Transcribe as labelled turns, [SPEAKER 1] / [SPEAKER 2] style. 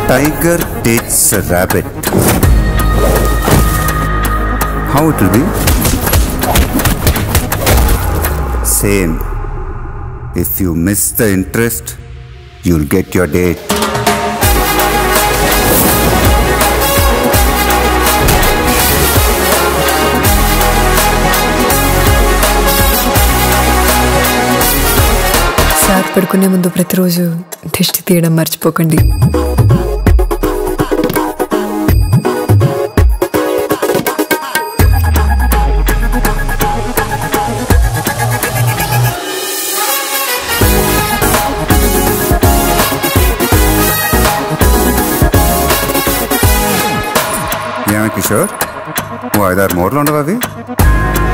[SPEAKER 1] tiger takes a rabbit, how it will be? Same. If you miss the interest, you'll get your date.
[SPEAKER 2] Sir పడుకునే ముందు ప్రతిరోజు దిష్టి తీయడం మర్చిపోకండి
[SPEAKER 1] ఏమే కిషోర్ ఓ ఐదారు మూరలు ఉండవు అవి